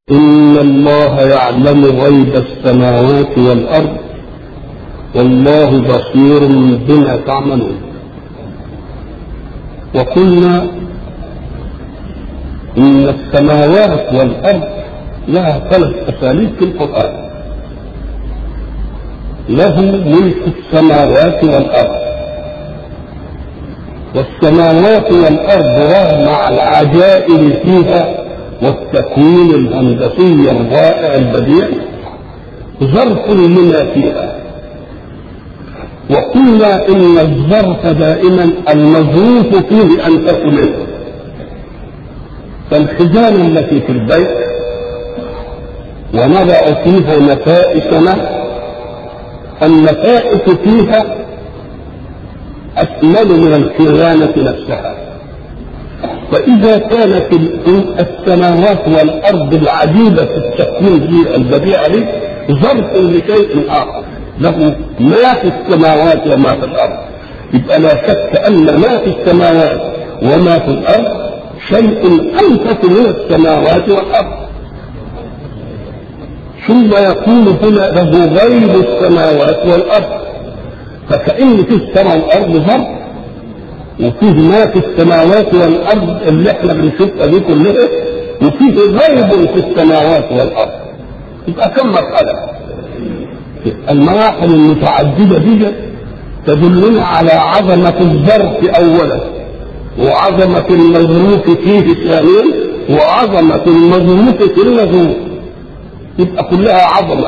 إن الله يعلم غيب السماوات والأرض والله بصير بما تعملون وقلنا إن السماوات والأرض لها ثلاث أساليب في القرآن له ملك السماوات والأرض والسماوات والأرض رغم العجائب فيها والتكوين الهندسي الرائع البديع ظرف لما فيها وقلنا ان الظرف دائما المظروف فيه انفس منه فالحجام التي في البيت ونضع فيها نفائسنا النفائس فيها أكمل من الخيانة نفسها فإذا كانت السماوات والأرض العجيبة في التكوين دي البديع دي ظرف لشيء آخر له ما في السماوات وما في الأرض يبقى لا شك أن ما في السماوات وما في الأرض شيء أنفس من السماوات والأرض ثم يقول هنا له غيب السماوات والأرض فكأن في السماء والأرض ظرف وفيه ما في السماوات والارض اللي احنا بنشوفها دي كلها وفيه غيب في السماوات والارض يبقى كم مرحله المراحل المتعدده دي تدلنا على عظمه الظرف اولا وعظمه المظروف فيه ثانيا وعظمه المظروف في المظروف يبقى كلها عظمه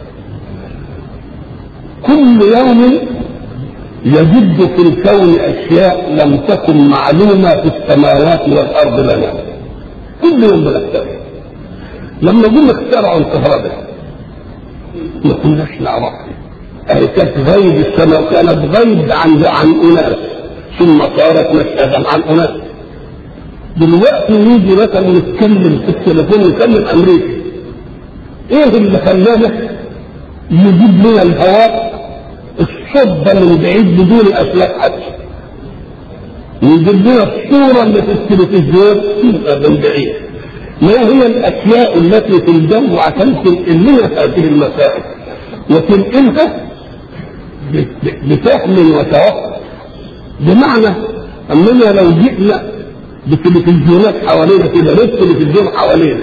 كل يوم يجد في الكون اشياء لم تكن معلومه في السماوات والارض لنا كل يوم بنخترع لما جم اخترعوا الكهرباء ما كناش نعرفها هي كانت غيب السماء كانت غيب عن عن اناس ثم صارت مشهدا عن اناس دلوقتي نيجي مثلا نتكلم في التليفون نكلم امريكا ايه اللي خلانا يجيب لنا الهواء الصبة من بعيد بدون أسلاك حتى يجيب لنا الصورة اللي في التلفزيون من بعيد ما هي الأشياء التي في الجو عشان تنقل لنا هذه المسائل وتنقلها بفهم وتوقع بمعنى أننا لو جئنا بتلفزيونات حوالينا كده ليه التلفزيون حوالينا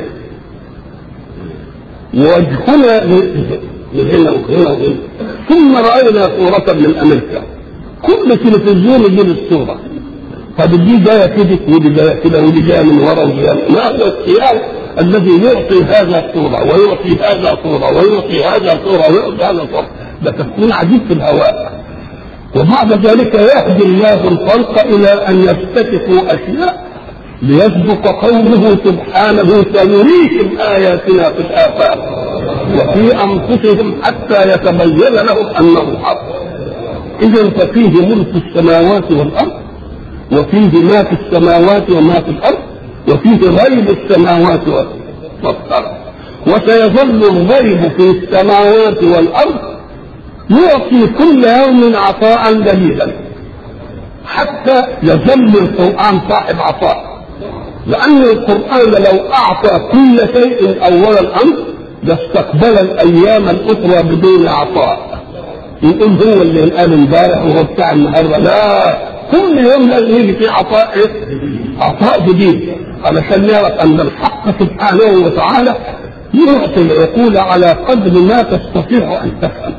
ووجهنا من هنا وهنا وهنا ثم راينا صوره من امريكا كل تلفزيون يجيب الصوره طب دي جايه كده ودي جايه كده ودي جايه من ورا ودي جايه ما هو السياق الذي يعطي هذا صوره ويعطي هذا صوره ويعطي هذا صوره ويعطي هذا صوره ده تكون عجيب في الهواء وبعد ذلك يهدي الله الخلق الى ان يفتتحوا اشياء ليسبق قوله سبحانه سنريهم اياتنا في الافاق وفي انفسهم حتى يتبين لهم انه حق اذا ففيه ملك السماوات والارض وفيه ما في السماوات وما في الارض وفيه غيب السماوات والارض وسيظل الغيب في السماوات والارض يعطي كل يوم عطاء جديدا حتى يظل القران صاحب عطاء لان القران لو اعطى كل شيء اول الامر لاستقبل الايام الاخرى بدون عطاء يقول هو اللي قال امبارح وهو بتاع النهارده لا كل يوم لازم يجي في عطاء ايه؟ عطاء جديد علشان يعرف ان الحق سبحانه وتعالى يعطي العقول على قدر ما تستطيع ان تفهم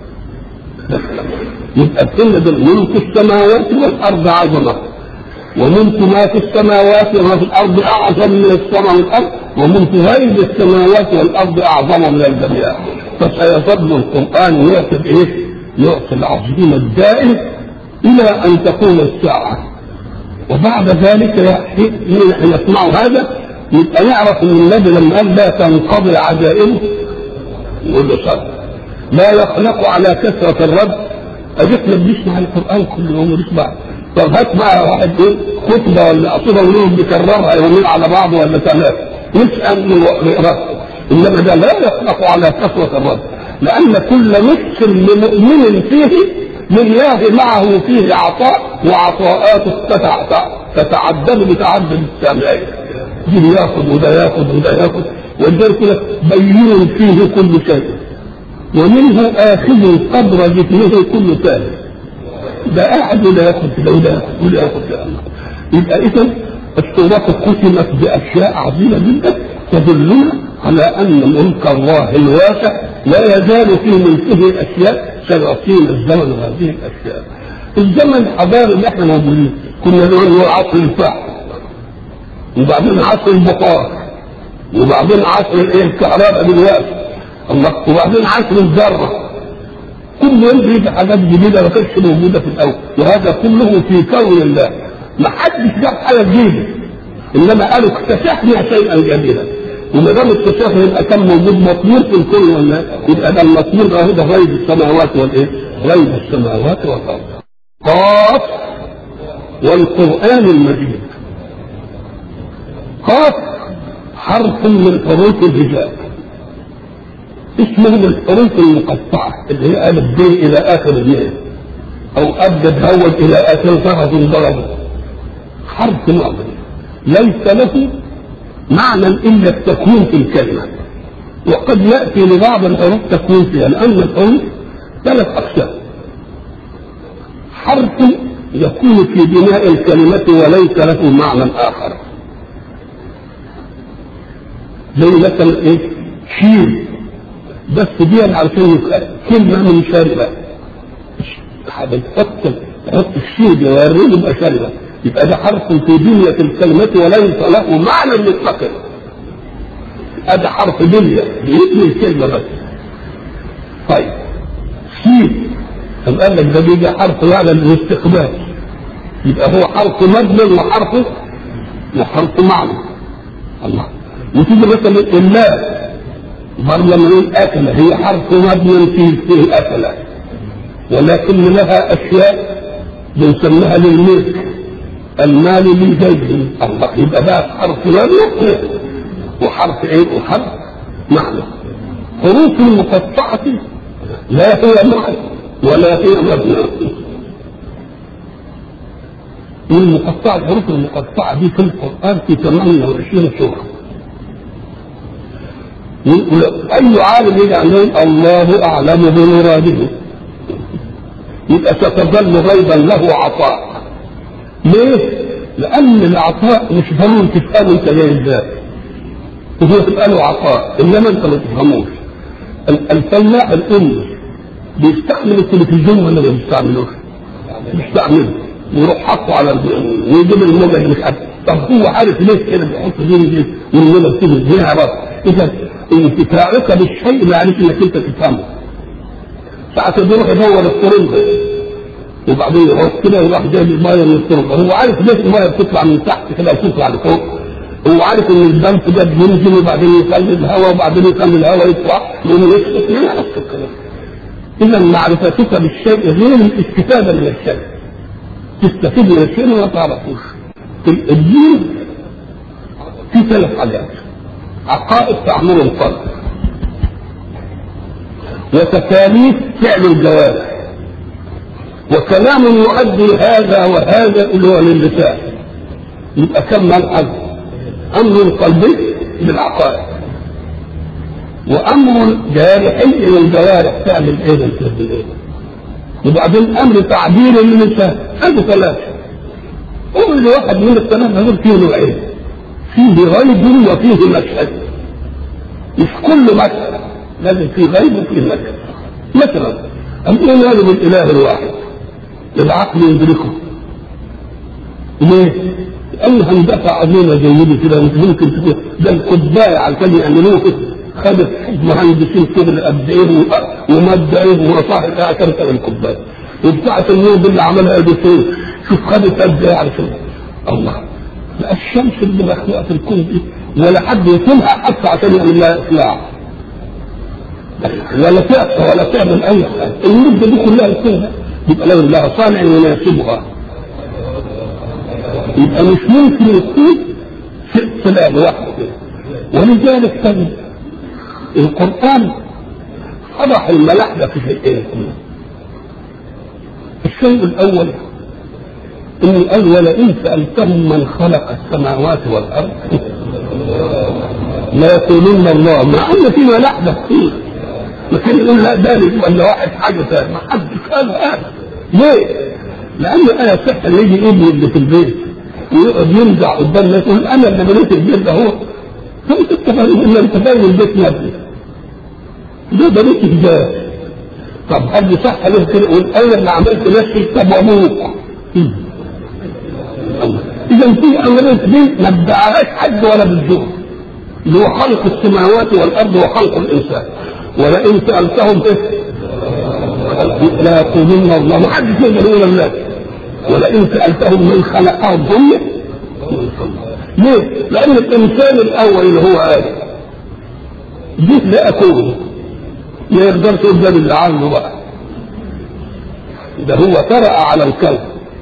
يبقى كل دول ملك السماوات والارض عظمه وملك ما في السماوات وما في الارض اعظم من السماء والارض وملك غيب السماوات والارض اعظم من الجميع فسيظل القران يعطي ايه؟ يعطي العظيم الدائم الى ان تقوم الساعه وبعد ذلك حين يسمع هذا يبقى يعرف ان النبي لما قال لا تنقضي عجائبه يقول له صدق لا يخلق على كثره الرد اجينا بنسمع القران كل يوم ونسمع طب هات بقى واحد ايه خطبه ولا قصيده ونقول بيكررها يومين على بعض ولا ثلاثه يسال من راسه انما ده لا يخلق على كثره الرد لان كل نفس لمؤمن فيه لله معه فيه عطاء وعطاءاته تتعدد بتعدد السامعين دي ياخذ وده ياخذ وده ياخذ ولذلك لك بين فيه كل شيء ومنه آخذ قدر جسمه كل ثاني ده قاعد ولا ياخد كده ولا ياخد ولا ياخد كده يبقى إذا السورة قسمت بأشياء عظيمة جدا تدلنا على أن ملك الله الواسع لا يزال في ملكه أشياء سيعطينا الزمن هذه الأشياء الزمن الحضاري اللي احنا موجودين كنا نقول هو عصر الفحم وبعدين عصر البخار وبعدين عصر الايه الكهرباء دلوقتي الله وبعدين عصر الذره كل يوم بيجي حاجات جديده ما كانتش موجوده في الاول وهذا كله في كون الله ما حدش جاب حاجه جديده انما قالوا اكتشفنا شيئا جديدا وما دام اكتشاف يبقى كان موجود مطلوب في الكون ولا يبقى ده المطلوب ده ده غيب السماوات والايه؟ غيب السماوات والارض. قاف والقران المجيد. قاف حرف من حروف الهجاء. اسمه من الحروف المقطعه اللي هي الف ب الى اخر الياء او ابجد هود الى اخر طرف ضرب حرف معظم ليس له معنى الا التكوين في الكلمه وقد ياتي لبعض الحروف تكوين فيها لان الحروف ثلاث اقسام حرف يكون في بناء الكلمه وليس له معنى اخر زي مثلا ايه شين بس دي عشان كلمه من شاربه بتحط تحط الشين يوريه يبقى شاربه يبقى ده حرف في بنية الكلمة وليس له معنى مستقل هذا حرف بنية بيبني الكلمة بس طيب سين طب قال لك ده بيجي حرف معنى الاستقبال يبقى هو حرف مبنى وحرف وحرف معنى الله وتيجي مثلا الله برضه لما نقول أكلة هي حرف مبنى في في الأكلة ولكن لها أشياء بنسميها للملك المال لزيد الله يبقى بقى حرف مبنى وحرف ايه وحرف معنى حروف المقطعة لا هي معنى ولا هي مبنى المقطعة الحروف المقطعة دي في القرآن في 28 سورة أي عالم يجي عليهم الله أعلم بمراده يبقى ستظل غيبا له عطاء ليه؟ لأن العطاء مش ضروري تفهمه أنت جاي إزاي. هو تبقى له عطاء إنما أنت ما تفهموش. الفلاح الأم بيستعمل التلفزيون ولا ما بيستعملوش؟ بيستعمله ويروح حاطه على ويجيب الموجة اللي مش عارف طب هو عارف ليه كده بيحط دي دي والموجة بتيجي زي عرف إذا انتفاعك بالشيء ما يعنيش إنك أنت تفهمه. ساعة بيروح يدور الطرنجة وبعدين يروح كده يروح جايب المايه من الطرق هو عارف ليه المايه بتطلع من تحت كده وتطلع لفوق هو عارف ان الدمp ده بينزل وبعدين يخلي الهواء وبعدين يخلي الهواء يطلع يقوم يسقط يعرف الكلام اذا معرفتك بالشيء غير الاستفاده من الشيء تستفيد من الشيء وما تعرفوش الدين في ثلاث حاجات عقائد تعمر القلب وتكاليف فعل الجوارح وكلام يؤدي هذا وهذا اللي هو للسان يبقى كم ملحظ امر قلبي بالعقائد وامر جارحي الى الجوارح تعمل ايه تسبب ايه وبعدين امر تعبير للسان هذه ثلاثه كل واحد من الثلاثه دول فيه نوعين فيه غيب وفيه مشهد مش كل مشهد لازم فيه غيب وفيه مشهد مثلا أم إيمان بالإله الواحد العقل يدركه ليه؟ لأنها اندفع عظيمة زي دي كده مش ممكن تكون ده الكباية عشان يعملوه خدت مهندسين شغل قد ايه ومادة ايه ومصاحب ايه عشان تعمل الكباية وبتاعة النور دي اللي عملها اديسون شوف خدت قد ايه عشان الله لا الشمس اللي مخلوقة في الكون دي ولا حد يصلها حتى عشان يعمل لها اقلاع ولا تأسى ولا تعمل اي حاجة المدة دي كلها يكونها يبقى لو لها صانع يناسبها يبقى مش ممكن يكون شيء طلع لوحده ولذلك تجد القرآن فضح الملاحدة في شيئين الشيء الأول إن أول إن سألتهم من خلق السماوات والأرض لا يقولون الله مع ان فيما لحظه فيه لكن يقول لا ده ولا واحد حاجه ثانيه ما حدش قال هذا ليه؟ لان انا صح اللي يجي ابني اللي في البيت ويقعد ينزع قدام الناس يقول انا اللي بنيت البيت ده هو فانت تفهم ان انت باين البيت نفسه ده بنيت ازاي؟ طب حد صح له كده يقول انا اللي عملت نفسي طب وابوك اذا في امرين دي ما ادعاهاش حد ولا بالزور اللي هو خلق السماوات والارض وخلق الانسان ولئن سالتهم ايه لا يقولون الله ما حدش يقدر يقول الناس ولئن سالتهم من خلقهم هم ليه؟ لان الانسان الاول اللي هو ادم جيت لا اكون ما يقدرش يقول ده اللي عنده بقى ده هو طرأ على الكون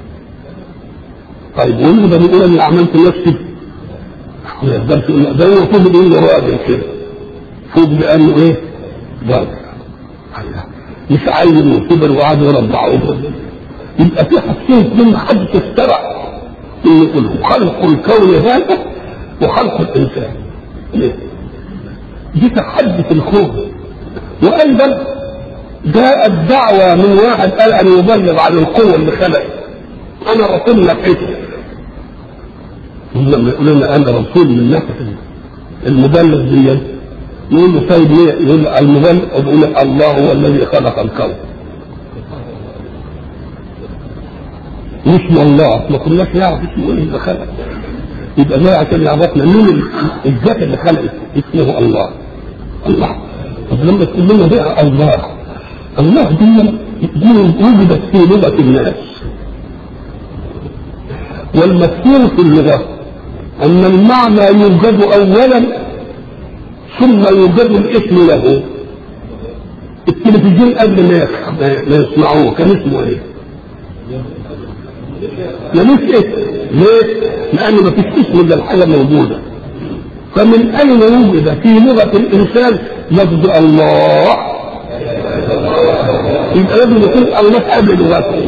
طيب ومين ده بيقول اني عملت نفسي ما يقدرش يقول ده هو فوق بيقول له راجل كده فوق بانه ايه؟ راجل مش عايز وكبر وقعد يربعوه يبقى في حاجتين من حد اخترع ان يقول خلق الكون هذا وخلق الانسان ليه؟ دي تحدي الخوف وايضا جاءت دعوة من واحد قال ان يبلغ عن القوة اللي خلق انا رسول نفسه لما يقول لنا انا رسول من نفسه المبلغ دي يقول له طيب ليه؟ يقول له المبلغ يقول الله هو الذي خلق الكون اسم الله ما كناش نعرف اسمه ايه اللي خلق يبقى ده عشان يعرفنا مين الذات اللي خلق اسمه الله الله طب لما تقول لنا بقى الله الله دي دي وجدت في لغه الناس والمذكور في اللغه ان المعنى يوجد اولا ثم يوجد الاسم له التلفزيون قبل ما ما يسمعوه كان اسمه ايه؟ ملوش اسم ليه؟ لأن ما فيش اسم إلا الحاجة موجودة فمن أين وجد في لغة الإنسان لفظ الله؟ يبقى لازم يكون الله قبل لغته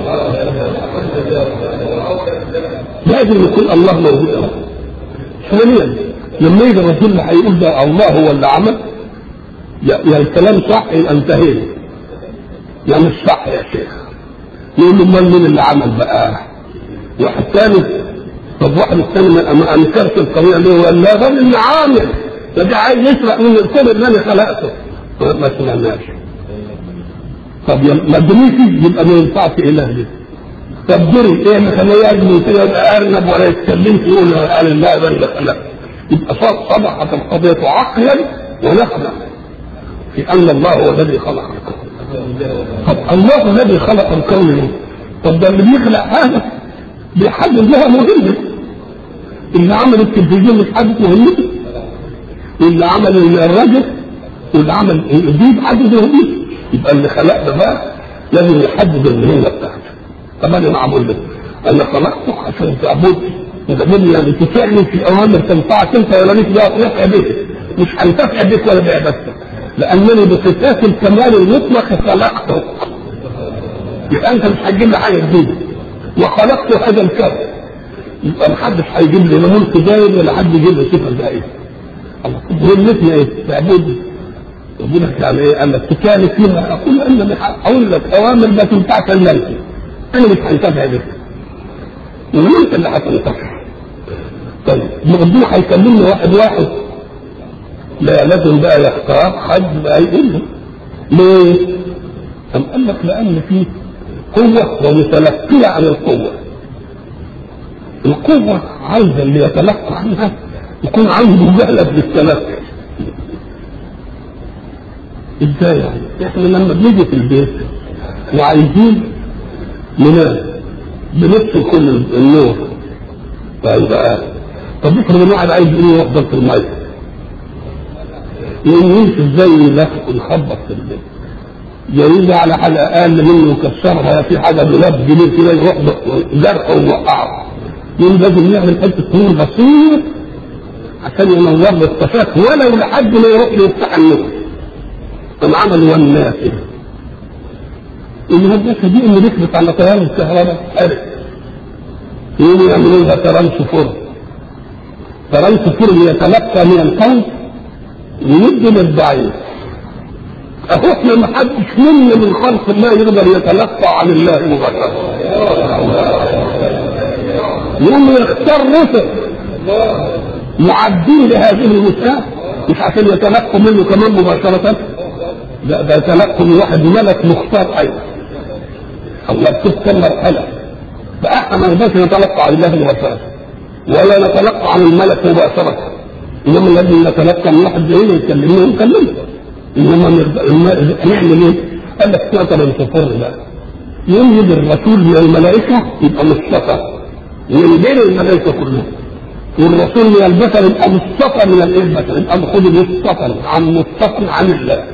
لازم يكون الله موجود ثانيا لما يجي الرسول هيقول ده الله هو اللي عمل يا الكلام صح يبقى انتهينا يا مش صح يا شيخ يقول له امال مين اللي عمل بقى؟ واحد ثاني طب واحد الثاني ما انكرش القضيه ليه وقال لا ده اللي عامل ده ده عايز يسرق من الكون اللي انا خلقته ما سمعناش طب ما ادريش يبقى ما ينفعش اله ليه طب دري ايه ما خليه يجري كده يبقى ارنب ولا يتكلمش يقول قال لا ده اللي خلق يبقى صبحت القضيه عقلا ونقلا في ان الله هو الذي خلق الكون طب الله الذي خلق الكون ليه؟ طب ده اللي بيخلق هذا بيحدد لها مهمة اللي عمل التلفزيون مش حدد مهمته واللي عمل الرجل واللي عمل دي بيحدد مهمته يبقى اللي خلق ده بقى لازم يحدد المهمة بتاعته طب انا معمول لك انا خلقته عشان تعبدني وتعمل يعني تفعل في اوامر تنفعك انت ولا ليك بقى نفع بيك مش هينتفع بيك ولا بعبادتك لانني بصفات الكمال المطلق خلقتك يبقى انت مش هتجيب لي حاجه جديده وخلقت هذا الكون يبقى ما حدش هيجيب لي لا ملك دايم ولا حد يجيب لي صفه دائمه مهمتنا ايه؟ تعبدني يقول لك يعني ايه؟ قال لك تكالف فيها اقول انا اقول لك اوامر لا تنفعك الا انت انا مش هنتفع بك وانت اللي هتنتفع طيب ربنا هيكلمني واحد واحد لا لازم بقى يختار حد بقى يقول له ليه؟ أم قال لك لأن فيه قوة ومتلقية عن القوة القوة عايزة اللي يتلقى عنها يكون عنده جهلة بالتلقي ازاي يعني؟ احنا لما بنيجي في البيت وعايزين ننام بنطفي كل النور طيب بقى طب افرض الواحد عايز يقوم يحضر في الميه يقوم يمشي ازاي يلف ويخبط في البيت يريد على حاجة أقل منه يكسرها في حاجة دولاب جنيه كده يروح جرح ويوقعه يقوم لازم يعمل حتة نور بسيط عشان ينور له الطفاة ولو لحد ما يروح يفتح النور قام عمل والناس اللي هو الناس دي اللي بيثبت على تيار الكهرباء حرق يقوموا يعملوا لها ترانسفور ترانسفور يتلقى من الكون ويدي للضعيف اهو احنا ما حدش منا من خلق الله يقدر يتلقى عن الله مباشرة يقوم يختار رسل معدين لهذه المساء مش عشان يتلقوا منه كمان مباشرة لا ده يتلقوا من واحد ملك مختار ايضا الله بتذكر مرحلة فاحنا ما نقدرش نتلقى عن الله مباشرة ولا نتلقى عن الملك مباشرة انما الذي نتلقى من واحد زينا يكلمنا ونكلمه انما نعمل ايه؟ قال لك تعتبر الكفار بقى يوم يجي الرسول من الملائكه يبقى مصطفى من بين الملائكه كلهم والرسول من البشر يبقى مصطفى من الايه البشر يبقى خد مصطفى عن مصطفى عن الله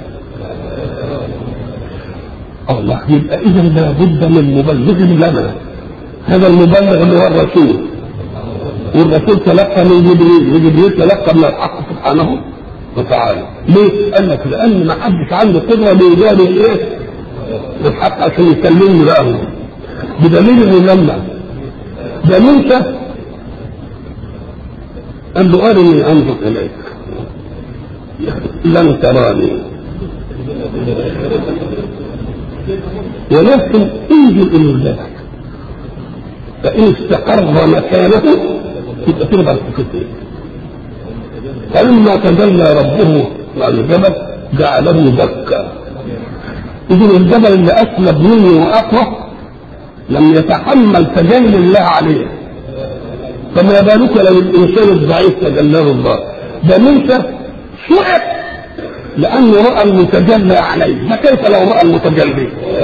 الله يبقى اذا لابد من مبلغ لنا هذا المبلغ اللي هو الرسول والرسول تلقى من جبريل وجبريل تلقى من الحق سبحانه وتعالى ليه؟ قال لك لان ما حدش عنده قدره بايجاد الايه؟ الحق عشان يكلمني بقى هو بدليل انه لما ده موسى قال له ارني انظر اليك لن تراني ولكن انزل الى الله فان استقر مكانه يبقى تقدر تكتب فلما تجلى ربه على الجبل جعله دكا إذن الجبل اللي أسلب منه وأقوى لم يتحمل تجلي الله عليه فما بالك لو الإنسان الضعيف تجلاه الله ده موسى شعب لأنه رأى المتجلى عليه فكيف لو رأى المتجلي؟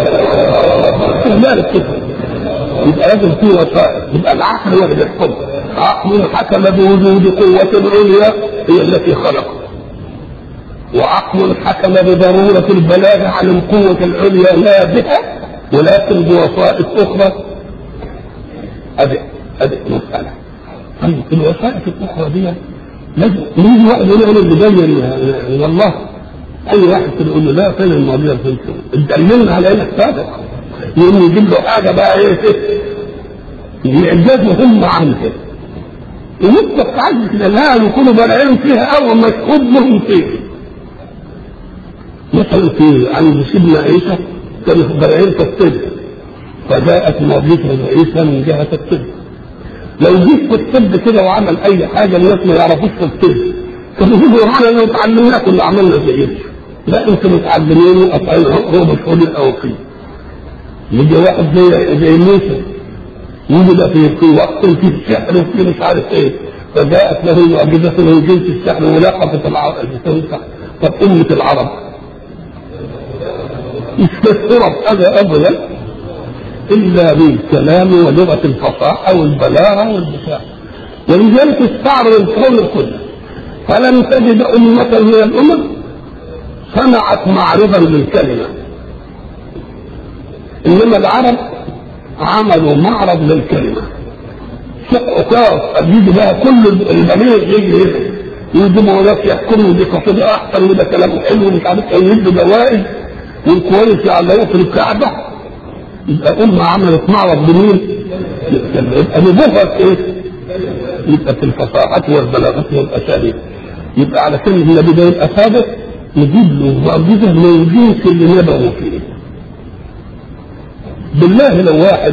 ذلك كده يبقى لازم في وسائط يبقى العقل هو اللي بيحكم عقل حكم بوجود قوة عليا هي التي خلقه وعقل حكم بضرورة البلاغة عن القوة العليا لا بها ولكن بوسائط أخرى أدئ أدئ مسألة طيب الوسائط الأخرى دي لازم يجي واحد يقول أنا اللي جاي من الله أي واحد كده يقول له لا فين الماضية فين تدللنا على إنك صادق يقوم يجيب له حاجة بقى إيه يعجزوا هم عنها ومطلق عجز كده لا يكونوا بارعين فيها أول ما يخوض لهم فيه مثلا في عند سيدنا عيسى كانوا بارعين في الطب فجاءت معجزة عيسى من جهة الطب لو جيت في الطب كده وعمل أي حاجة الناس ما يعرفوش في الطب كانوا يقولوا احنا لو اتعلمنا كنا عملنا زيه لا انتم متعلمين وقطعين هو مشهور الأوقيت يجي واحد زي زي موسى يجي ده في في وقت في السحر وفي مش عارف ايه فجاءت له المعجزة من جنس السحر ولاقفت العرب طب أمة العرب استثمرت هذا أبدا إلا بالكلام ولغة الفصاحة والبلاغة والبتاع ولذلك استعرض الكون كله فلم تجد أمة من الأمم صنعت معرضا للكلمة إنما العرب عملوا معرض للكلمة شق كاف يجي بقى كل البليغ يجي هنا يجيبوا ناس يحكموا دي قصيدة أحسن وده كلام حلو ومش عارف ايه يدوا جوائز والكويس يعلقوه في الكعبة يبقى أمة عملت معرض لمين؟ يبقى نبوغة إيه؟ يبقى في الفصاحة والبلاغة والأساليب يبقى على كل النبي ده يبقى صادق نجيب له معجزة من الجنس اللي نبغوا فيه بالله لو واحد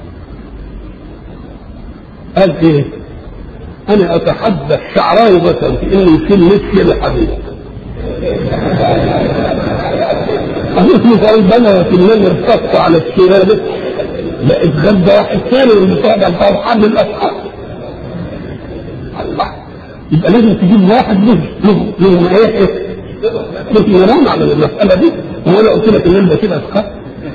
قال ايه انا اتحدى الشعراوي مثلا في انه يشيل نسي لحبيبك اسمه قلبنا في الليل ارتقى على الشرابة لا اتغدى واحد ثاني من بتوع ده فرحان الاسحار الله يبقى لازم تجيب واحد له له له ايه له نيران على المسألة دي هو انا قلت لك الليل ده كده اسحار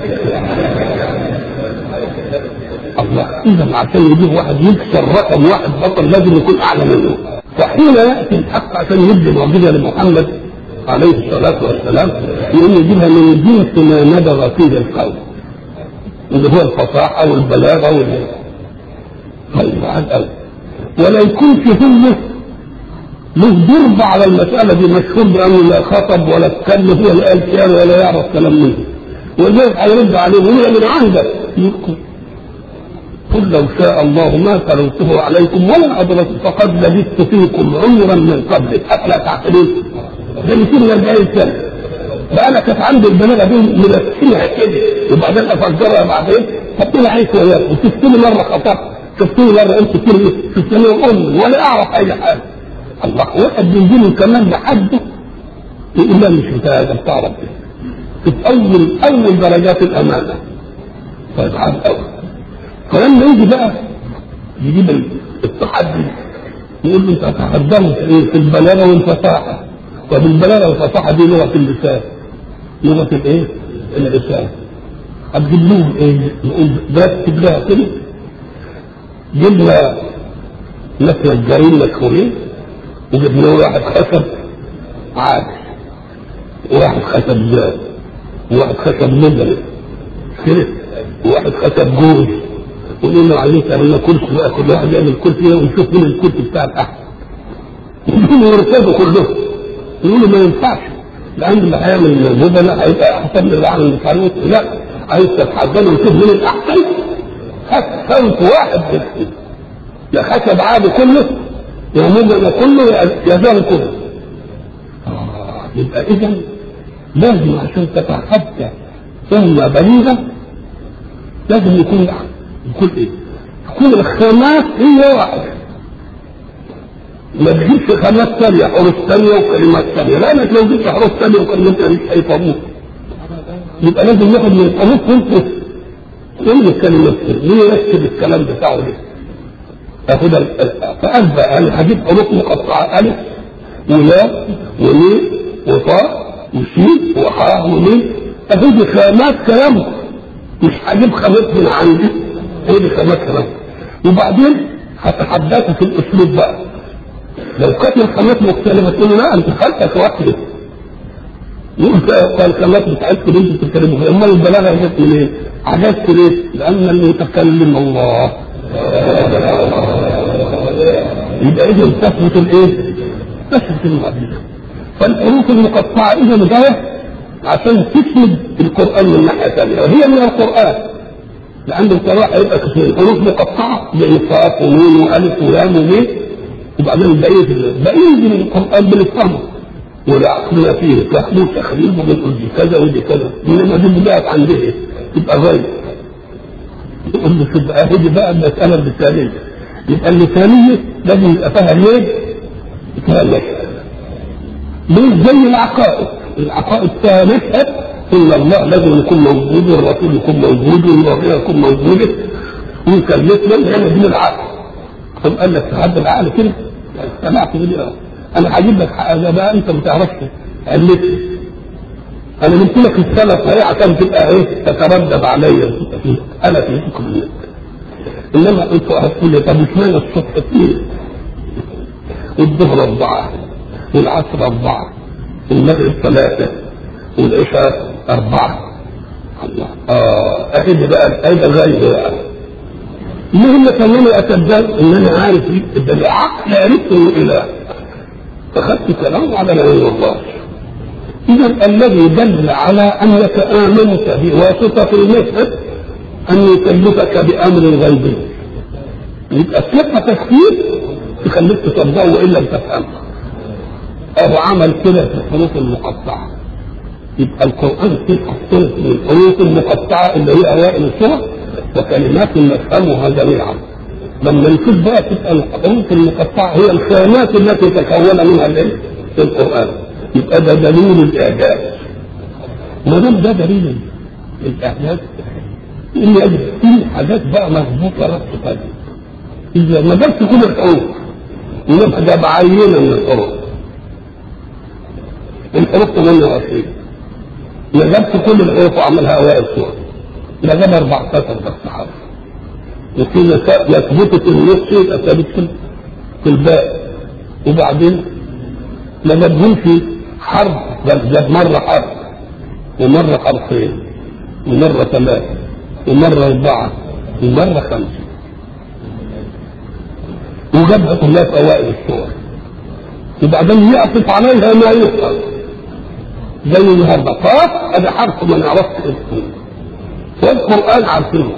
الله اذا عشان يجيب واحد يكسر رقم واحد بطل لازم يكون اعلى منه فحين ياتي الحق عشان يدي معجزه لمحمد عليه الصلاه والسلام يقوم يجيبها من جنس ما نبغ فيه القول اللي هو الفصاحه والبلاغه وال طيب عاد قوي ولا يكون في همه له ضرب على المسألة دي مشهور بأنه لا خطب ولا اتكلم ولا قال كلام ولا يعرف كلام منه والناس هيرد عليه وهي من عندك يذكر قل لو شاء الله ما تلوته عليكم ولا أدركت فقد لبثت فيكم عمرا من قبل أفلا تعقلون ده 240 سنه بقى انا كانت عندي البلاغه دي ملفينها كده وبعدين افجرها بعدين حطينا عيش وياك وشفتني مره خطرت شفتني مره قلت كلمه شفتني ام ولا اعرف اي حاجه الله واحد بيجيني كمان لحد يقول لا مش بتاع ده بتاع ربنا في اول اول درجات الامانه طيب عاد اول فلما يجي بقى يجيب التحدي يقول له انت هتقدمه في ايه؟ في البلاغه والفصاحه طب البلاغه والفصاحه دي لغه اللسان لغه الايه؟ اللسان هتجيب لهم ايه؟ نقول ده اكتب لها كده جبنا مثلا جارين مشهورين وجبنا واحد خشب عادي وواحد خشب زاد وواحد خشب مدري كده وواحد خشب جوز ونقول له عليك تعمل لنا كرسي بقى كل واحد يعمل كرسي ونشوف مين الكرسي بتاع الاحسن يقولوا يركبوا كلهم يقولوا ما ينفعش لان اللي هيعمل الزبنة هيبقى احسن من اللي عمل مش عارف لا عايز تتحدى وتشوف مين الاحسن خد صوت واحد بس يا خشب عادي كله يا مدن كله يا زال كله آه يبقى اذا لازم عشان تتحدى ثم بليغه لازم يكون يكون ايه؟ تكون الخامات هي واحده ما تجيبش خامات ثانيه حروف ثانيه وكلمات ثانيه لانك لو جبت حروف ثانيه وكلمات ثانيه مش هيفهموك يبقى لازم ناخد من الحروف وانت كل الكلمات مين يركب الكلام بتاعه ده اخدها فقال بقى انا هجيب حروف مقطعه الف ولا وميم وطاء وسين وحاء وميم اخد خامات كلامهم مش هجيب خامات من عندي هي دي خامات كلام وبعدين هتحدثوا في الاسلوب بقى لو كانت الخامات مختلفه تقول لا انت خلقك واحده يقول الخامات بتاعتكم اللي انتوا بتتكلموا فيها امال البلاغه جت منين؟ عجزت ليه؟ لان المتكلم الله يبقى اذا تثبت الايه؟ تثبت المعجزه فالحروف المقطعه اذا جايه عشان تسند القران من ناحيه ثانيه وهي من القران لان القراءه هيبقى كثير حروف مقطعه زي قاف ونون والف ولام وميم وبعدين بقيه بقيه من القران بنفهمه والعقل فيه تحمل تخريب وبنقول دي كذا ودي كذا انما دي بدات عن ايه؟ تبقى غير يقول له تبقى هذه بقى المساله اللسانيه يبقى اللسانيه لازم يبقى فيها ليه؟ فيها ليه؟ ليه زي العقائد العقائد فيها مشهد ان الله لازم يكون موجود والرسول يكون موجود والمرئيه يكون موجوده ويكلفنا هنا دين العقل طب قال لك تحدى العقل كده سمعت بدي انا هجيب لك حاجه بقى انت ما تعرفش علتني انا جبت لك السنه صحيح عشان تبقى ايه تتردد عليا انا في حكم انما قلت هتقول لي طب اشمعنى الصبح اثنين والظهر اربعه والعصر اربعه والمغرب ثلاثه والعشاء اربعه الله اه اكيد بقى ايضا غايب بقى المهم خلاني اتبدل ان انا عارف ده العقل عرفت انه اله فخدت كلامه على لا اله الله اذا الذي دل على انك امنت بواسطه المشهد ان يكلفك بامر غيبي يبقى ثقه تفكير تخليك تصدقه وان لم تفهمه ابو عمل كده في الحروف المقطعه يبقى القران فيه حصلت من الحروف المقطعه اللي هي اوائل السور وكلمات نفهمها جميعا لما نشوف بقى تبقى الحروف المقطعه هي الخانات التي تكون منها الايه؟ القران يبقى ده دليل الاعجاز ما دام ده دليل الاعجاز ان يجب في حاجات بقى مظبوطه ربط قلبي اذا ما جابش كل الحروف يبقى ده بعينه من الحروف الحروف 28 ما جابش كل الحروف وعملها اوائل صور ده جاب 14 بس حرف وفي يثبت النص يبقى ثابت في الباقي وبعدين ما جابهمش حرف بل جاب مرة حرف ومرة حرفين ومرة ثلاثة ومرة أربعة ومرة خمسة وجابها كلها في أوائل الصور وبعدين يعطف عليها ما يفهم زي النهارده قاف هذا حرف ما نعرفش اسمه والقرآن عارفين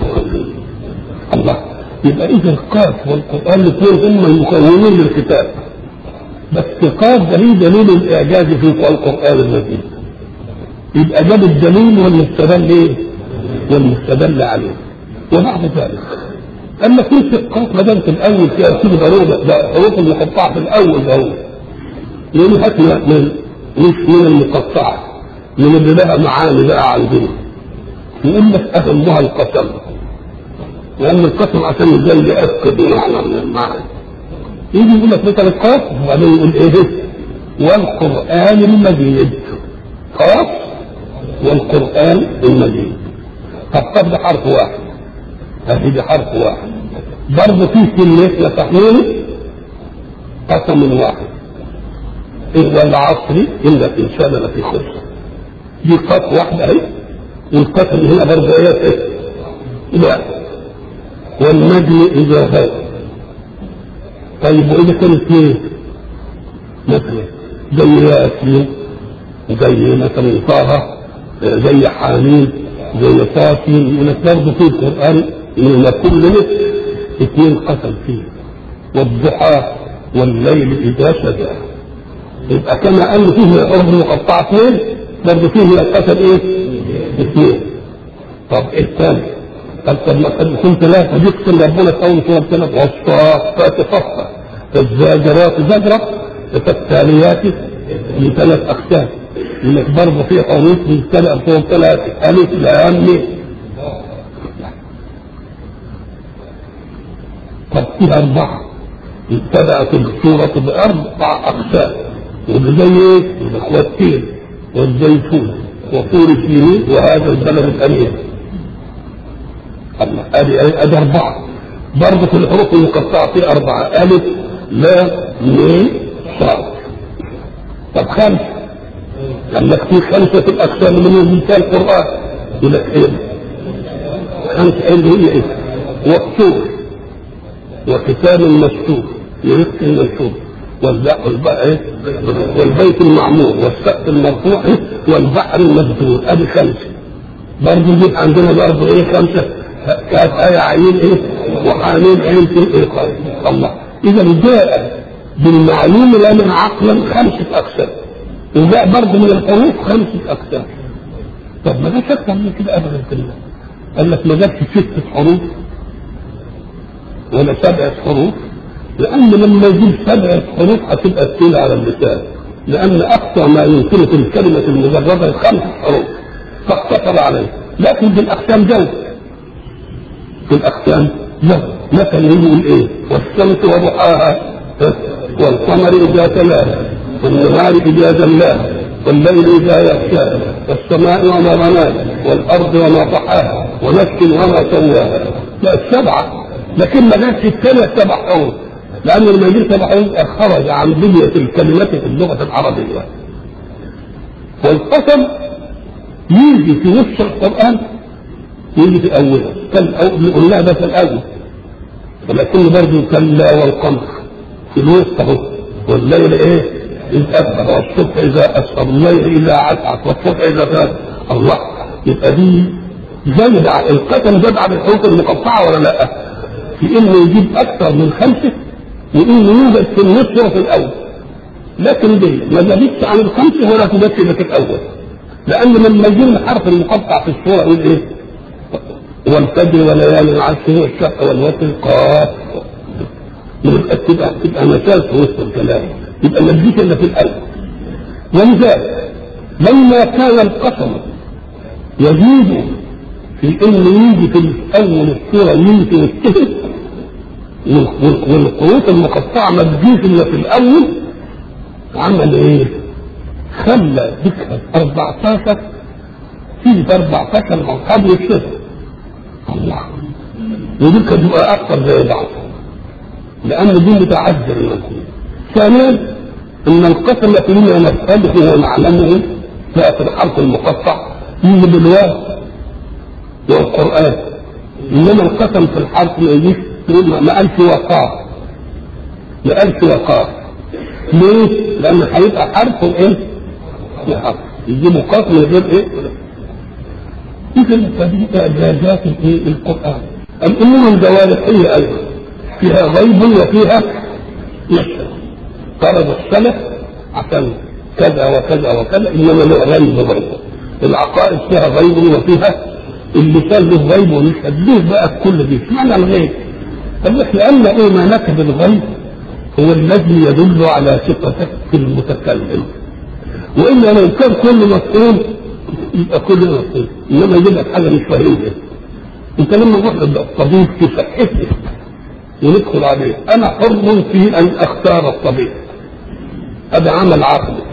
الله يبقى إذا القاف والقرآن الاثنين هم المكونين للكتاب بس قاف ده هي دليل الاعجاز في القران المجيد يبقى جاب الدليل والمستدل ايه؟ والمستدل عليه وبعد ذلك اما كل قاف ما دام في الاول فيها تيجي ضروره ده حروف المقطعه في الاول ضروره لان حكمه من مش من المقطعه من اللي لها معاني بقى عندنا يقول لك اهمها القسم لان القسم عشان زي ياكد معنى من المعنى يجي يقول لك مثلا قاف وبعدين يقول ايه والقران المجيد قاف والقران المجيد طب قاف ده حرف واحد هذه دي حرف واحد برضه في كلمه لتحويل قسم واحد إيه والعصر إن الإنسان لفي خسر دي قاف واحدة أهي والقسم هنا برضه إيه لا والنجم إذا هوى طيب وإذا كان اثنين مثلا زي ياسين زي مثلا طه زي حامين زي طاسين يقول لك برضه في القرآن إن كل نصف اثنين قسم فيه والضحى والليل إذا سجى يبقى كما قال فيه الحروف المقطعة اثنين برضه فيه القسم ايه؟ اثنين طب ايه الثاني؟ قال طب ما قد يكون ثلاثة يقسم ربنا في أول سورة ثلاثة والصافات صفا فالزاجرات زجرة فالتاليات لثلاث أقسام لأنك برضه في حروف من ثلاث فوق ثلاثة ألف لام ميم طب في أربعة ابتدأت السورة بأربع أقسام وزي إيه؟ والتين والزيتون وطور سينين وهذا البلد الأمين الله ادي ادي اربعه برضه في الحروف المقطعه في اربعه الف لا ميم صاد طب خمسه قال لك في خمسه الاقسام من مثال القران يقول لك ايه خمسه ايه اللي هي ايه والطور وكتاب مستور يرق المنشور والبيت المعمور والسقف المرفوع والبحر المسجور ادي خمسه برضه يجيب عندنا برضه ايه خمسه كانت آية عين ايه وحامين عين في الايقاظ الله اذا جاء بالمعلوم لنا عقلا خمسة اقسام وجاء برضه من الحروف خمسة اقسام طب ما ده اكثر من كده ابدا في الله قال لك ما جابش ستة حروف ولا سبعة حروف لأن لما يجيب سبعة حروف هتبقى تقيلة على اللسان لأن أقصى ما يمكن في الكلمة المجردة خمس حروف فاقتصر عليه لكن بالأقسام جوز في الأقسام لا مثلا يقول إيه والشمس وضحاها والقمر إذا تلاها والنهار إذا جلاها والليل إذا يغشاها والسماء وما بناها والأرض وما طحاها ونفس وما سواها لا السبعة لكن ما جاتش الثانية سبع حروف لأن لما يجي سبع حروف خرج عن بنية الكلمات في اللغة العربية والقسم يجي في نص القرآن يجي في أوله كان قلنا ده في الأول ولكن برضه كلا والقمر في الوسط اهو والليل ايه؟ إذ أسفر والصبح إذا أسفر والليل إذا عسعس والصبح إذا فات الله يبقى دي زاد القسم زاد على الحروف المقطعة ولا لا؟ في إنه يجيب أكثر من خمسة وإنه يوجد في النص وفي الأول لكن دي ما زادتش عن الخمسة ولا تزادش في الأول لأن لما يجي الحرف المقطع في الصورة يقول إيه؟ والفجر وليال العشر والشق والوتر قاف يبقى تبقى تبقى مثال في وسط الكلام يبقى ما تجيش الا في الاول ولذلك لما كان القسم يزيد في انه يجي في اول السوره يمشي ويجتهد والقروط المقطعه ما تجيش الا في الاول عمل ايه؟ خلى ذكر 14 في 14 قبل الشهر الله ودي كانت تبقى اكثر زي بعض لان دي متعذر المسلم ثانيا ان القسم فيما نفهمه ونعلمه في الحرف المقطع يجي بالواو والقران انما القسم في الحرف ما يجيش ما قالش وقاف ما قالش وقاف ليه؟ لان هيبقى حرف وايه؟ حرف يجيبوا قاف من غير ايه؟ إذا فدي إعجازات القرآن الأمور الجوارحية أيضا فيها غيب وفيها نشر فرض السنة عشان كذا وكذا وكذا إنما له غيب برضه العقائد فيها غيب وفيها اللسان له غيب ونشهد ليه بقى كل دي؟ معنى الغيب؟ طب لأن إيمانك بالغيب هو الذي يدل على ثقتك في المتكلم والا لو كان كل مسؤول يبقى كل مسؤول انما يجيب لك حاجه مش فاهمها انت لما نروح للطبيب في صحتك وندخل عليه انا حر في ان اختار الطبيب هذا عمل عقلي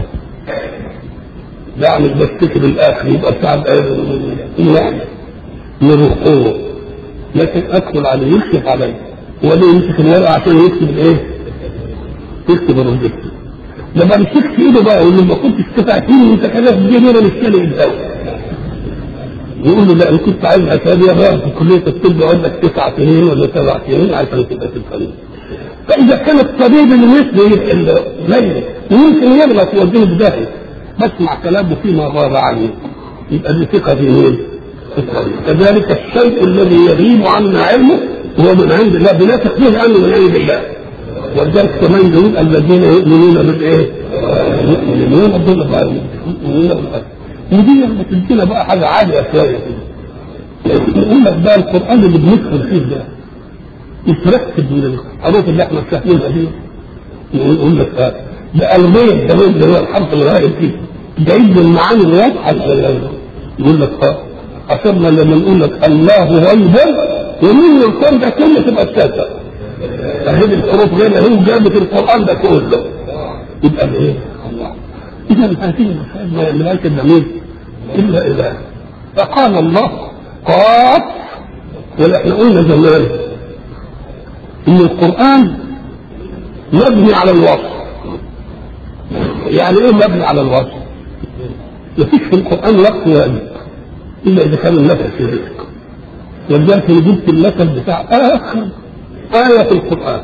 بعمل بشتكي بالاخر يبقى بتاع يعني من القوه لكن ادخل عليه يكشف علي ولا يمسك الورقه عشان يكتب الايه؟ يكتب الرجل لما مسكت ايده بقى يقول له ما كنتش تفعتني وانت كده في جيبي انا مش كده الدواء يقول له لا انا كنت عايز عشان غير في كليه الطب اقول لك تسع سنين ولا سبع سنين عشان تبقى تفهم فاذا كان الطبيب اللي مثلي الميت ويمكن يغلط يوديه بداهيه بسمع كلامه فيما غاب عني يبقى دي ثقه في مين؟ كذلك الشيء الذي يغيب عنا علمه هو من عند الله بلا تقدير عنه من عند الله ولذلك كمان يقول الذين يؤمنون بالايه؟ يؤمنون بالغيب يؤمنون بالغيب ودي لما تدينا بقى حاجه عاليه شويه كده يقول لك بقى القران اللي بندخل فيه ده يتركب من الحروف اللي احنا فاهمينها دي يقول لك اه ده الغيب ده اللي هو الحرف الغائب فيه بعيد المعاني الواضحه يقول لك اه حسبنا لما نقول لك الله غيبا ومن الكون ده كله تبقى السادسه فهذه الحروف غير هو جابت القران ده كله يبقى الايه؟ الله اذا هذه المسائل ما يعملهاش الا مين؟ الا اله فقال الله قاف واحنا قلنا زمان ان القران مبني على الوصف يعني ايه مبني على الوصف؟ مفيش في القران وقت واجب الا اذا كان النفس في رزق ولذلك جبت المثل بتاع اخر آية في القرآن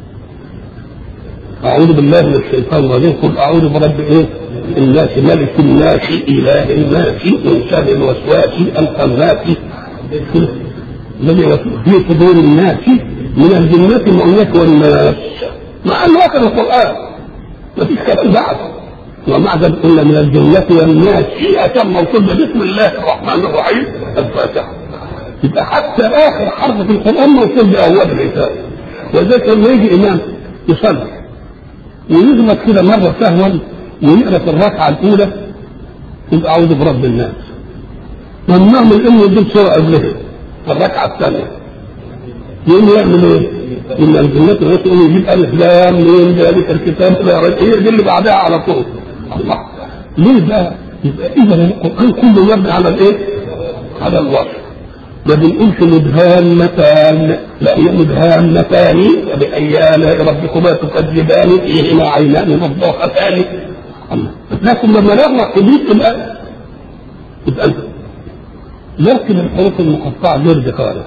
أعوذ بالله من الشيطان الرجيم قل أعوذ برب إيه؟ الناس ملك الناس إله الناس من شر الوسواس الخناس الذي في صدور الناس من الجنة والناس والناس مع أنه آخر القرآن ما فيش كلام بعد ومع ذلك قلنا من الجنة والناس أتم موصول بسم الله الرحمن الرحيم الفاتحة يبقى حتى اخر حرف في القران موصول باول الرساله ولذلك لما يجي امام يصلي ويغلط كده مره سهوا ويقرا في الركعه الاولى يبقى اعوذ برب الناس ممنوع من انه يجيب سوره قبلها في الركعه الثانيه يقوم يعمل ايه؟ ان الجنات الناس يقوم يجيب الف لام ميم ذلك الكتاب لا ريب هي دي اللي بعدها على طول الله ليه بقى؟ يبقى اذا القران كله مبني على الايه؟ على الوصف ما بنقولش مدهامتان لا هي مدهامتان فبأي آلاء ربكما تكذبان فيهما عينان مفتوحتان لكن لما نغرق قديس تبقى يبقى انت لكن الحروف المقطعة غير خالص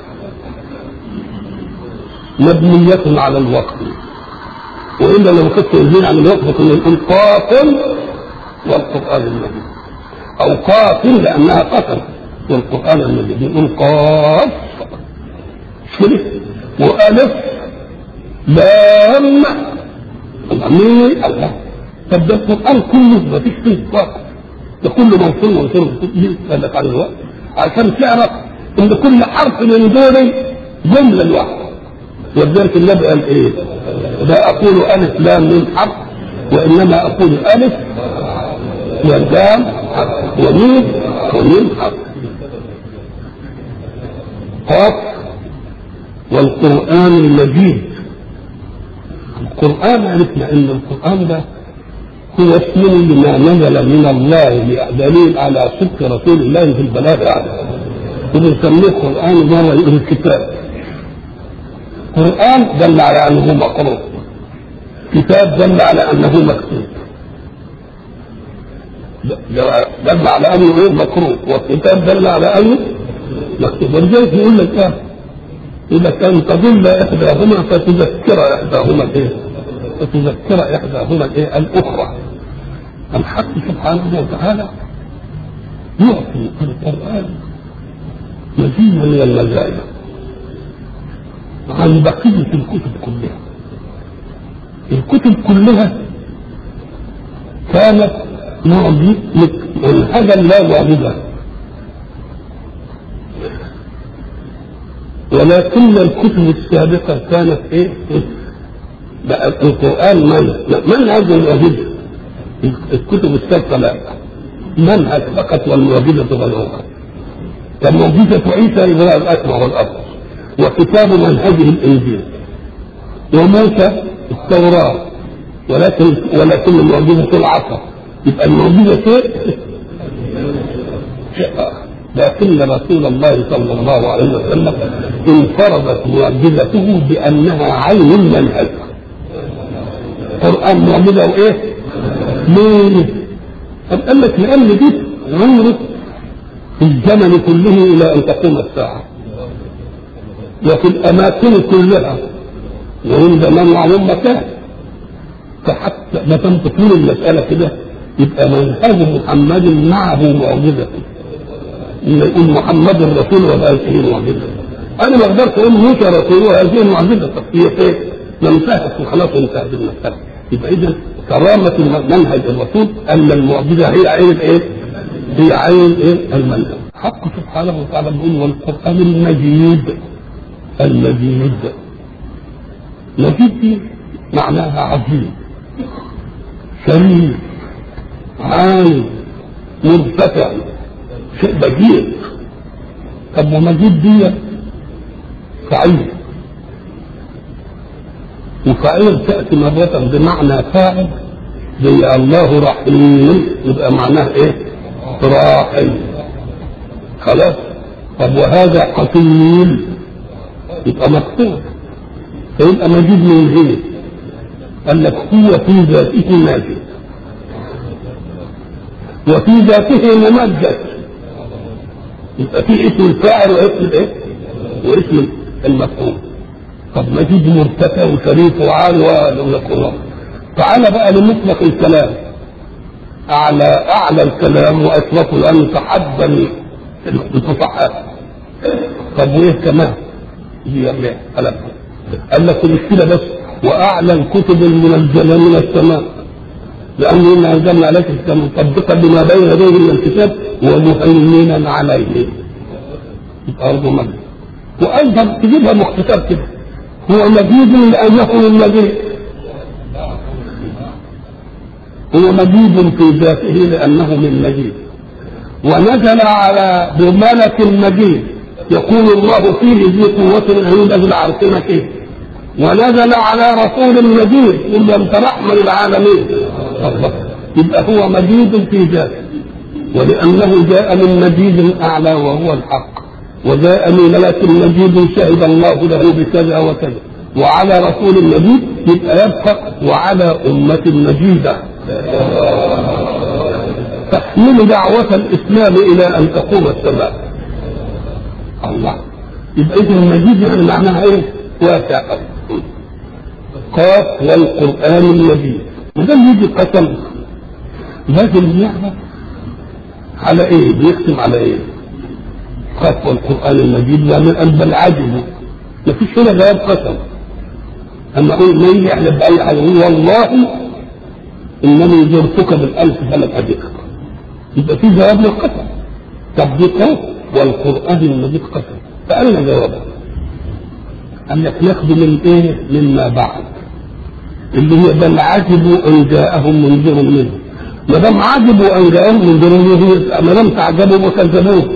مبنية على الوقت وإلا لو كنت يزيد عن الوقت كنا نقول قاتل والقرآن المجيد أو قاتل لأنها قتل والقرآن المجيد يقول قاف شرك وألف لام مين الله طب ده القرآن كله ما فيش فيه واقع ده كله موصول موصول ليه قال لك على الوقت عشان تعرف ان كل حرف من دول جملة لوحده ولذلك النبي قال ايه؟ لا اقول الف لام من حرف وانما اقول الف واللام وميم وميم حرف قاف والقرآن المجيد القرآن عرفنا ان القرآن ده هو اسم لما نزل من الله دليل على صدق رسول الله في البلاغ عنه وبنسميه القرآن وهو الكتاب قرآن دل على أنه مقروء كتاب دل على أنه مكتوب دل على أنه غير مقروء والكتاب دل على أنه مكتوب ولذلك يقول لك ايه يقول لك ان تضل احداهما فتذكر احداهما الايه؟ فتذكر احداهما الايه؟ الاخرى الحق سبحانه وتعالى يعطي القران مزيد من المزايا عن بقيه الكتب كلها الكتب كلها كانت معجزة منهجا لا معجزة ولكن الكتب السابقة كانت ايه؟ بقى القرآن منهج منهج معجزة الكتب السابقة لا منهج فقط والمعجزة غيرها فمعجزة عيسى إبراء الأكبر والأكبر وكتاب منهجه الإنجيل وموسى التوراة ولكن ولكن معجزة العصر يبقى المعجزة شيء شيء آخر لكن رسول الله صلى الله عليه وسلم انفردت معجزته بأنها عين المنهج القرآن معجزة وإيه؟ ليه؟ طب قال لك لأن دي عمرك في الزمن كله إلى أن تقوم الساعة وفي الأماكن كلها وهم زمان وعموم مكان فحتى ما دام تكون المسألة كده يبقى منهج محمد معه معجزة لما يقول محمد الرسول وهذه معجزة أنا ما أقدرش أقول موسى رسول وهذه معجزة طب هي فين؟ ما انتهت وخلاص انتهت المسألة يبقى إذا كرامة منهج الرسول أن المعجزة هي عين إيه؟ هي عين إيه؟ المنهج حق سبحانه وتعالى بيقول والقرآن المجيد المجيد مجيد دي معناها عظيم شريف عالي مرتفع شيء بجيد طب ومجيد دي فعيل وفعيل تأتي مرة بمعنى فاعل زي الله رحيم يبقى معناه ايه؟ راحم خلاص طب وهذا قتيل يبقى مقتول فيبقى مجيد من هنا قال لك هو في ذاته ماجد وفي ذاته ممجد يبقى في اسم الفاعل واسم الايه؟ واسم المفعول طب مجيد مرتفع وشريف وعالي ويقول تعال بقى لمطلق الكلام اعلى اعلى الكلام واشرفه لانه تحدى الفصحاء طب وايه كمان؟ هي قال قال لك المشكله بس واعلى الكتب المنزله من السماء لانه انا انزلنا عليك الكتاب مصدقا بما بين يديه من الكتاب ومهيمنا عليه يبقى ارض مجد وايضا تجيبها مختصر كده هو مجيد لانه المجيد هو مجيد في ذاته لانه من مجيد ونزل على بملك مجيد يقول الله فيه ذي قوة عند ذي العرش مكين ونزل على رسول مجيد إن لم رحمة للعالمين يبقى هو مجيد في ذاته ولأنه جاء من مجيد أعلى وهو الحق وجاء من ملك مجيد شهد الله له بكذا وكذا وعلى رسول مجيد يبقى يبقى وعلى أمة مجيدة تحمل دعوة الإسلام إلى أن تقوم السماء الله يبقى إذا المجيد يعني معناها إيه؟ واسع قاف والقرآن المجيد وده يجي قسم لازم نعرف على ايه بيختم على ايه قاف والقرآن المجيد ومن بل عجبوا ما فيش هنا جواب قسم اما اقول ما يجي يحلف باي حاجه يقول والله انني زرتك بالالف فلم اجدك يبقى في جواب للقسم طب دي قاف والقرآن المجيد قسم فأين جوابه؟ أن لك ناخذ من إيه؟ مما بعد اللي هي بل عجبوا أن جاءهم منذر منهم ما دام عجبوا أن جاءهم منذر منهم ما دام تعجبوا وكذبوه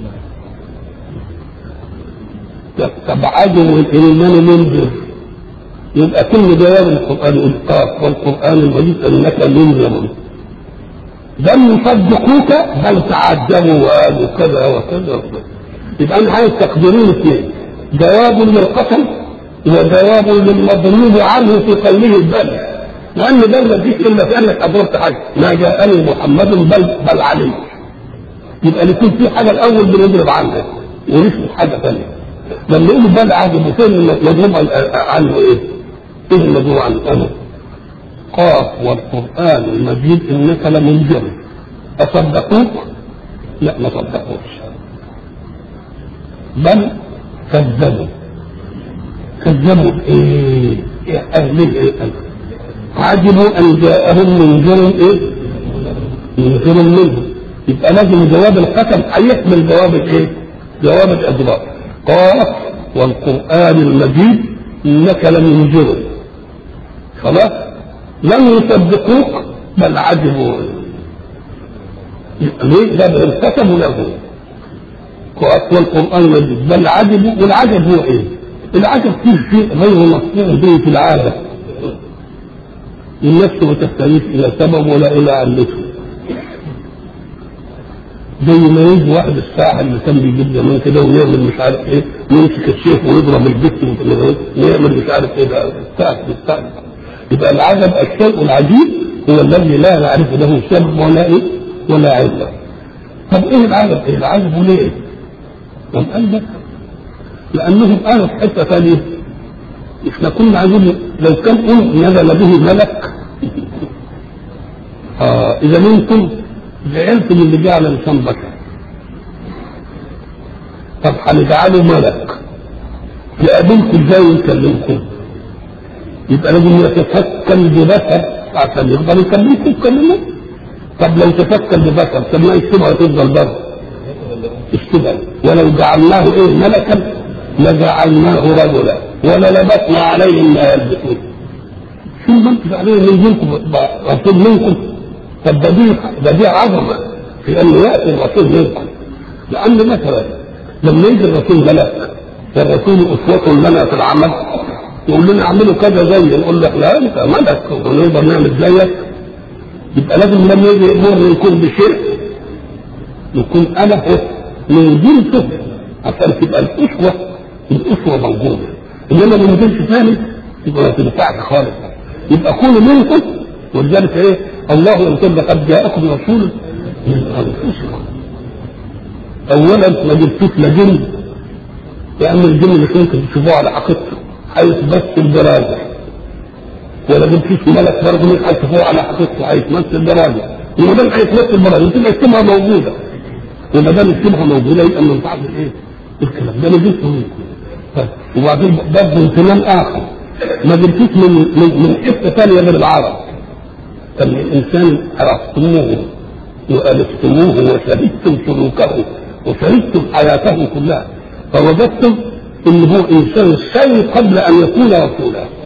طب عجبوا الإيمان منذر يبقى كل جواب القرآن يقول قاف والقرآن المجيد أنك منذر لم يصدقوك بل تعجبوا وقالوا كذا وكذا وكذا يبقى انا عايز تقديرين اثنين جواب للقسم وجواب للمضروب عنه في قوله بل لان بل ما فيش الا في انك ادركت حاجه ما جاءني محمد بل بل عليه يبقى يكون في حاجه الاول بنضرب عنها وليس حاجه ثانيه لما يقولوا بل عجب فين المضروب عنه ايه؟ ايه المضروب عنه؟ أنا. قاف والقران المجيد انك لمنذر اصدقوك؟ لا ما صدقوش بل كذبوا كذبوا ايه؟ ايه اهل ايه عجبوا ان جاءهم منذر ايه؟ ينفر منه يبقى لازم جواب القسم هيحمل جواب الايه؟ جواب الاضرار قال والقران المجيد انك لمنذر خلاص لم يصدقوك بل عجبوا ليه؟ ده القسم له والقران المجيد بل عجبوا والعجب هو ايه؟ العجب فيه شيء غير مصنوع به في العاده النفس ما تحتاجش الى سبب ولا الى علته زي ما يجي واحد الساحل اللي كان بيجيب زمان كده ويعمل مش عارف ايه ويمسك الشيخ ويضرب البت ويعمل مش عارف ايه ده الساحل الساحل يبقى العجب الشيء العجيب هو الذي لا نعرف له سبب ولا ايه ولا علة طب ايه العجب؟ ايه العجب ليه؟ طب قال لك لانهم قالوا في حته ثانيه احنا كنا عايزين لو كان قل نزل به ملك آه اذا منكم زعلتم اللي جعل الانسان بشر طب هنجعله ملك يقابلكم ازاي ويكلمكم يبقى لازم يتفكر ببشر عشان يقدر يكلمكم يكلمه طب لو تفكر ببشر طب ما يكتبها تفضل بره اشتغل ولو جعلناه ايه ملكا لجعلناه رجلا وللبسنا عليهم ما يلبسون شو ما انتم عليه من منكم رسول منكم طب ده دي ده دي عظمه في ان ياتي الرسول منكم لان مثلا لما يجي الرسول ملك والرسول اسوه لنا في العمل يقول لنا اعملوا كذا زي نقول له لا انت ملك ونقدر نعمل زيك يبقى لازم لما يجي يامرني يكون بشيء يكون انا من جنسه عشان تبقى الاسوه الاسوه موجوده انما من جنس ثاني يبقى ما تنفعش خالص يبقى كونوا منكم ولذلك ايه الله يقول لقد جاءكم رسول من انفسكم اولا ما جبتوش لا جن لان الجن مش ممكن تشوفوه على حقيقته هيتمثل براجع ولا جبتوش ملك برضه مش هتشوفوه على حقيقته هيتمثل براجع وما دام هيتمثل براجع تبقى الشبهه موجوده وما دام الشبهه موجوده يبقى ما ينفعش ايه الكلام ده ما جبته منكم وبعدين برضه امتنان اخر ما جبتوش من من من حته ثانيه غير العرب كان الانسان عرفتموه والفتموه وشهدتم سلوكه وشهدتم حياته كلها فوجدتم ان هو انسان سيء قبل ان يكون رسولا